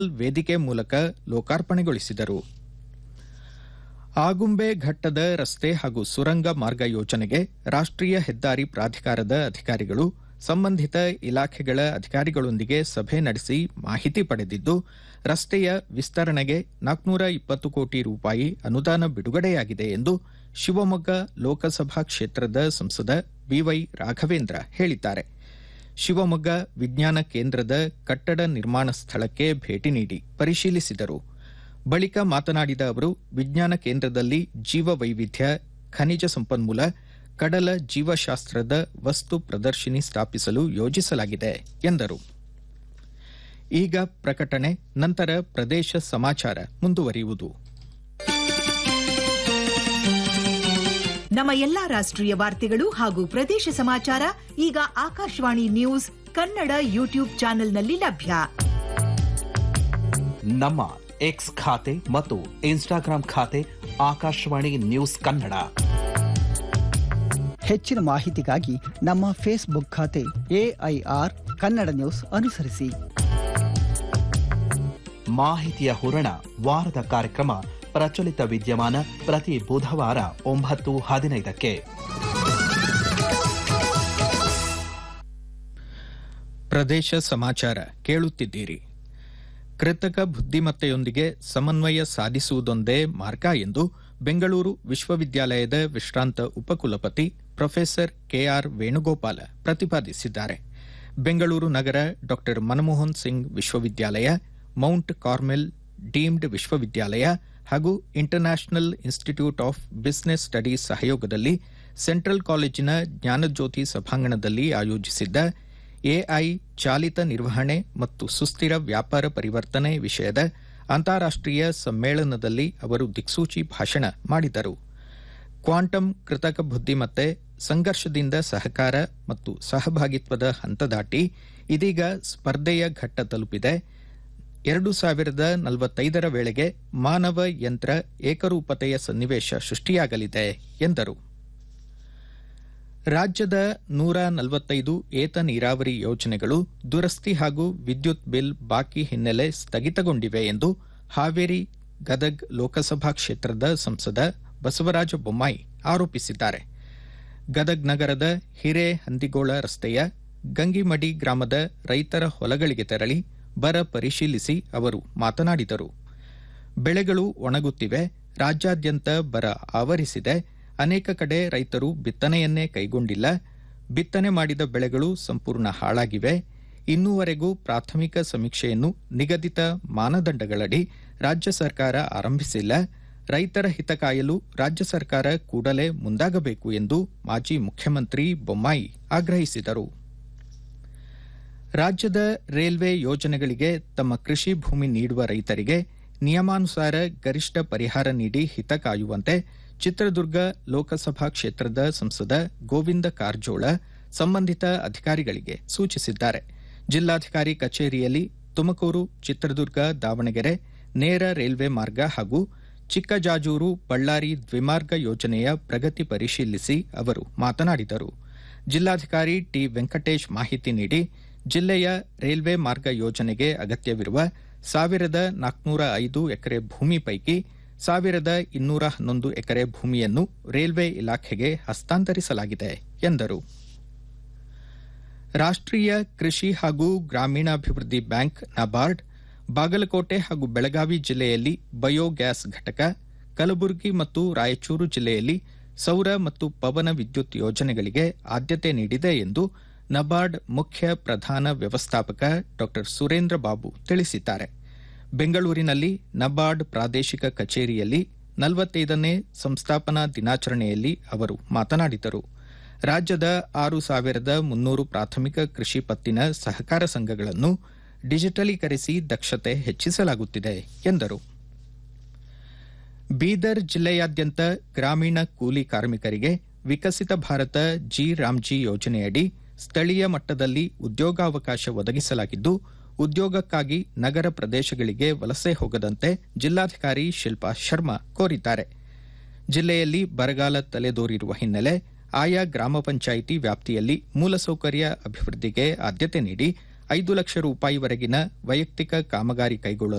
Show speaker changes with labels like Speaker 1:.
Speaker 1: ವೇದಿಕೆ ಮೂಲಕ ಲೋಕಾರ್ಪಣೆಗೊಳಿಸಿದರು ಆಗುಂಬೆ ಘಟ್ಟದ ರಸ್ತೆ ಹಾಗೂ ಸುರಂಗ ಮಾರ್ಗ ಯೋಜನೆಗೆ ರಾಷ್ಟ್ರೀಯ ಹೆದ್ದಾರಿ ಪ್ರಾಧಿಕಾರದ ಅಧಿಕಾರಿಗಳು ಸಂಬಂಧಿತ ಇಲಾಖೆಗಳ ಅಧಿಕಾರಿಗಳೊಂದಿಗೆ ಸಭೆ ನಡೆಸಿ ಮಾಹಿತಿ ಪಡೆದಿದ್ದು ರಸ್ತೆಯ ವಿಸ್ತರಣೆಗೆ ನಾಲ್ಕುನೂರ ಇಪ್ಪತ್ತು ಕೋಟಿ ರೂಪಾಯಿ ಅನುದಾನ ಬಿಡುಗಡೆಯಾಗಿದೆ ಎಂದು ಶಿವಮೊಗ್ಗ ಲೋಕಸಭಾ ಕ್ಷೇತ್ರದ ಸಂಸದ ಬಿವೈ ರಾಘವೇಂದ್ರ ಹೇಳಿದ್ದಾರೆ ಶಿವಮೊಗ್ಗ ವಿಜ್ಞಾನ ಕೇಂದ್ರದ ಕಟ್ಟಡ ನಿರ್ಮಾಣ ಸ್ಥಳಕ್ಕೆ ಭೇಟಿ ನೀಡಿ ಪರಿಶೀಲಿಸಿದರು ಬಳಿಕ ಮಾತನಾಡಿದ ಅವರು ವಿಜ್ಞಾನ ಕೇಂದ್ರದಲ್ಲಿ ಜೀವ ವೈವಿಧ್ಯ ಖನಿಜ ಸಂಪನ್ಮೂಲ ಕಡಲ ಜೀವಶಾಸ್ತ್ರದ ವಸ್ತು ಪ್ರದರ್ಶಿನಿ ಸ್ಥಾಪಿಸಲು ಯೋಜಿಸಲಾಗಿದೆ ಎಂದರು ಈಗ ಪ್ರಕಟಣೆ ನಂತರ ಪ್ರದೇಶ ಸಮಾಚಾರ ಮುಂದುವರಿಯುವುದು
Speaker 2: ನಮ್ಮ ಎಲ್ಲಾ ರಾಷ್ಟ್ರೀಯ ವಾರ್ತೆಗಳು ಹಾಗೂ ಪ್ರದೇಶ ಸಮಾಚಾರ ಈಗ ಆಕಾಶವಾಣಿ ನ್ಯೂಸ್ ಕನ್ನಡ ಯೂಟ್ಯೂಬ್ ಚಾನೆಲ್ನಲ್ಲಿ ಲಭ್ಯ
Speaker 3: ನಮ್ಮ ಎಕ್ಸ್ ಖಾತೆ ಮತ್ತು ಇನ್ಸ್ಟಾಗ್ರಾಂ ಖಾತೆ ಆಕಾಶವಾಣಿ ನ್ಯೂಸ್ ಕನ್ನಡ
Speaker 4: ಹೆಚ್ಚಿನ ಮಾಹಿತಿಗಾಗಿ ನಮ್ಮ ಫೇಸ್ಬುಕ್ ಖಾತೆ ಎಐಆರ್ ಕನ್ನಡ ನ್ಯೂಸ್ ಅನುಸರಿಸಿ
Speaker 3: ಮಾಹಿತಿಯ ಹೂರಣ ವಾರದ ಕಾರ್ಯಕ್ರಮ ಪ್ರಚಲಿತ ವಿದ್ಯಮಾನ ಪ್ರತಿ ಬುಧವಾರ ಒಂಬತ್ತು ಹದಿನೈದಕ್ಕೆ
Speaker 1: ಪ್ರದೇಶ ಸಮಾಚಾರ ಕೇಳುತ್ತಿದ್ದೀರಿ ಕೃತಕ ಬುದ್ದಿಮತ್ತೆಯೊಂದಿಗೆ ಸಮನ್ವಯ ಸಾಧಿಸುವುದೊಂದೇ ಮಾರ್ಗ ಎಂದು ಬೆಂಗಳೂರು ವಿಶ್ವವಿದ್ಯಾಲಯದ ವಿಶ್ರಾಂತ ಉಪಕುಲಪತಿ ಪ್ರೊಫೆಸರ್ ಕೆಆರ್ ವೇಣುಗೋಪಾಲ ಪ್ರತಿಪಾದಿಸಿದ್ದಾರೆ ಬೆಂಗಳೂರು ನಗರ ಡಾ ಮನಮೋಹನ್ ಸಿಂಗ್ ವಿಶ್ವವಿದ್ಯಾಲಯ ಮೌಂಟ್ ಕಾರ್ಮೆಲ್ ಡೀಮ್ಡ್ ವಿಶ್ವವಿದ್ಯಾಲಯ ಹಾಗೂ international institute of business studies ಸಹಯೋಗದಲ್ಲಿ ಸೆಂಟ್ರಲ್ ಕಾಲೇಜಿನ ಜ್ಞಾನಜ್ಯೋತಿ ಸಭಾಂಗಣದಲ್ಲಿ ಆಯೋಜಿಸಿದ್ದ ಎಐ ಚಾಲಿತ ನಿರ್ವಹಣೆ ಮತ್ತು ಸುಸ್ಥಿರ ವ್ಯಾಪಾರ ಪರಿವರ್ತನೆ ವಿಷಯದ ಅಂತಾರಾಷ್ಟೀಯ ಸಮ್ಮೇಳನದಲ್ಲಿ ಅವರು ದಿಕ್ಸೂಚಿ ಭಾಷಣ ಮಾಡಿದರು ಕ್ವಾಂಟಮ್ ಕೃತಕ ಬುದ್ದಿಮತ್ತೆ ಸಂಘರ್ಷದಿಂದ ಸಹಕಾರ ಮತ್ತು ಸಹಭಾಗಿತ್ವದ ಹಂತ ದಾಟಿ ಇದೀಗ ಸ್ಪರ್ಧೆಯ ಘಟ್ಟ ತಲುಪಿದೆ ಎರಡು ಸಾವಿರದ ನಲವತ್ತೈದರ ವೇಳೆಗೆ ಮಾನವ ಯಂತ್ರ ಏಕರೂಪತೆಯ ಸನ್ನಿವೇಶ ಸೃಷ್ಟಿಯಾಗಲಿದೆ ಎಂದರು ರಾಜ್ಯದ ನೂರ ನಲವತ್ತೈದು ಏತ ನೀರಾವರಿ ಯೋಜನೆಗಳು ದುರಸ್ತಿ ಹಾಗೂ ವಿದ್ಯುತ್ ಬಿಲ್ ಬಾಕಿ ಹಿನ್ನೆಲೆ ಸ್ಥಗಿತಗೊಂಡಿವೆ ಎಂದು ಹಾವೇರಿ ಗದಗ್ ಲೋಕಸಭಾ ಕ್ಷೇತ್ರದ ಸಂಸದ ಬಸವರಾಜ ಬೊಮ್ಮಾಯಿ ಆರೋಪಿಸಿದ್ದಾರೆ ಗದಗ್ ನಗರದ ಹಿರೇಹಂದಿಗೋಳ ರಸ್ತೆಯ ಗಂಗಿಮಡಿ ಗ್ರಾಮದ ರೈತರ ಹೊಲಗಳಿಗೆ ತೆರಳಿ ಬರ ಪರಿಶೀಲಿಸಿ ಅವರು ಮಾತನಾಡಿದರು ಬೆಳೆಗಳು ಒಣಗುತ್ತಿವೆ ರಾಜ್ಯಾದ್ಯಂತ ಬರ ಆವರಿಸಿದೆ ಅನೇಕ ಕಡೆ ರೈತರು ಬಿತ್ತನೆಯನ್ನೇ ಕೈಗೊಂಡಿಲ್ಲ ಬಿತ್ತನೆ ಮಾಡಿದ ಬೆಳೆಗಳು ಸಂಪೂರ್ಣ ಹಾಳಾಗಿವೆ ಇನ್ನೂವರೆಗೂ ಪ್ರಾಥಮಿಕ ಸಮೀಕ್ಷೆಯನ್ನು ನಿಗದಿತ ಮಾನದಂಡಗಳಡಿ ರಾಜ್ಯ ಸರ್ಕಾರ ಆರಂಭಿಸಿಲ್ಲ ರೈತರ ಹಿತ ಕಾಯಲು ರಾಜ್ಯ ಸರ್ಕಾರ ಕೂಡಲೇ ಮುಂದಾಗಬೇಕು ಎಂದು ಮಾಜಿ ಮುಖ್ಯಮಂತ್ರಿ ಬೊಮ್ಮಾಯಿ ಆಗ್ರಹಿಸಿದರು ರಾಜ್ಯದ ರೈಲ್ವೆ ಯೋಜನೆಗಳಿಗೆ ತಮ್ಮ ಕೃಷಿ ಭೂಮಿ ನೀಡುವ ರೈತರಿಗೆ ನಿಯಮಾನುಸಾರ ಗರಿಷ್ಠ ಪರಿಹಾರ ನೀಡಿ ಹಿತ ಕಾಯುವಂತೆ ಚಿತ್ರದುರ್ಗ ಲೋಕಸಭಾ ಕ್ಷೇತ್ರದ ಸಂಸದ ಗೋವಿಂದ ಕಾರಜೋಳ ಸಂಬಂಧಿತ ಅಧಿಕಾರಿಗಳಿಗೆ ಸೂಚಿಸಿದ್ದಾರೆ ಜಿಲ್ಲಾಧಿಕಾರಿ ಕಚೇರಿಯಲ್ಲಿ ತುಮಕೂರು ಚಿತ್ರದುರ್ಗ ದಾವಣಗೆರೆ ನೇರ ರೈಲ್ವೆ ಮಾರ್ಗ ಹಾಗೂ ಚಿಕ್ಕಜಾಜೂರು ಬಳ್ಳಾರಿ ದ್ವಿಮಾರ್ಗ ಯೋಜನೆಯ ಪ್ರಗತಿ ಪರಿಶೀಲಿಸಿ ಅವರು ಮಾತನಾಡಿದರು ಜಿಲ್ಲಾಧಿಕಾರಿ ಟಿ ವೆಂಕಟೇಶ್ ಮಾಹಿತಿ ನೀಡಿ ಜಿಲ್ಲೆಯ ರೈಲ್ವೆ ಮಾರ್ಗ ಯೋಜನೆಗೆ ಅಗತ್ಯವಿರುವ ಸಾವಿರದ ನಾಲ್ಕುನೂರ ಐದು ಎಕರೆ ಭೂಮಿ ಪೈಕಿ ಸಾವಿರದ ಇನ್ನೂರ ಹನ್ನೊಂದು ಎಕರೆ ಭೂಮಿಯನ್ನು ರೈಲ್ವೆ ಇಲಾಖೆಗೆ ಹಸ್ತಾಂತರಿಸಲಾಗಿದೆ ಎಂದರು ರಾಷ್ಟ್ರೀಯ ಕೃಷಿ ಹಾಗೂ ಗ್ರಾಮೀಣಾಭಿವೃದ್ಧಿ ಬ್ಯಾಂಕ್ ನಬಾರ್ಡ್ ಬಾಗಲಕೋಟೆ ಹಾಗೂ ಬೆಳಗಾವಿ ಜಿಲ್ಲೆಯಲ್ಲಿ ಬಯೋಗ್ಯಾಸ್ ಘಟಕ ಕಲಬುರಗಿ ಮತ್ತು ರಾಯಚೂರು ಜಿಲ್ಲೆಯಲ್ಲಿ ಸೌರ ಮತ್ತು ಪವನ ವಿದ್ಯುತ್ ಯೋಜನೆಗಳಿಗೆ ಆದ್ಯತೆ ನೀಡಿದೆ ಎಂದು ನಬಾರ್ಡ್ ಮುಖ್ಯ ಪ್ರಧಾನ ವ್ಯವಸ್ಥಾಪಕ ಡಾ ಸುರೇಂದ್ರ ಬಾಬು ತಿಳಿಸಿದ್ದಾರೆ ಬೆಂಗಳೂರಿನಲ್ಲಿ ನಬಾರ್ಡ್ ಪ್ರಾದೇಶಿಕ ಕಚೇರಿಯಲ್ಲಿ ನಲವತ್ತೈದನೇ ಸಂಸ್ಥಾಪನಾ ದಿನಾಚರಣೆಯಲ್ಲಿ ಅವರು ಮಾತನಾಡಿದರು ರಾಜ್ಯದ ಆರು ಸಾವಿರದ ಮುನ್ನೂರು ಪ್ರಾಥಮಿಕ ಕೃಷಿ ಪತ್ತಿನ ಸಹಕಾರ ಸಂಘಗಳನ್ನು ಡಿಜಿಟಲೀಕರಿಸಿ ದಕ್ಷತೆ ಹೆಚ್ಚಿಸಲಾಗುತ್ತಿದೆ ಎಂದರು ಬೀದರ್ ಜಿಲ್ಲೆಯಾದ್ಯಂತ ಗ್ರಾಮೀಣ ಕೂಲಿ ಕಾರ್ಮಿಕರಿಗೆ ವಿಕಸಿತ ಭಾರತ ಜಿ ರಾಮ್ಜಿ ಯೋಜನೆಯಡಿ ಸ್ಥಳೀಯ ಮಟ್ಟದಲ್ಲಿ ಉದ್ಯೋಗಾವಕಾಶ ಒದಗಿಸಲಾಗಿದ್ದು ಉದ್ಯೋಗಕ್ಕಾಗಿ ನಗರ ಪ್ರದೇಶಗಳಿಗೆ ವಲಸೆ ಹೋಗದಂತೆ ಜಿಲ್ಲಾಧಿಕಾರಿ ಶಿಲ್ಪಾ ಶರ್ಮಾ ಕೋರಿದ್ದಾರೆ ಜಿಲ್ಲೆಯಲ್ಲಿ ಬರಗಾಲ ತಲೆದೋರಿರುವ ಹಿನ್ನೆಲೆ ಆಯಾ ಗ್ರಾಮ ಪಂಚಾಯಿತಿ ವ್ಯಾಪ್ತಿಯಲ್ಲಿ ಮೂಲಸೌಕರ್ಯ ಅಭಿವೃದ್ಧಿಗೆ ಆದ್ಯತೆ ನೀಡಿ ಐದು ಲಕ್ಷ ರೂಪಾಯಿವರೆಗಿನ ವೈಯಕ್ತಿಕ ಕಾಮಗಾರಿ ಕೈಗೊಳ್ಳಲು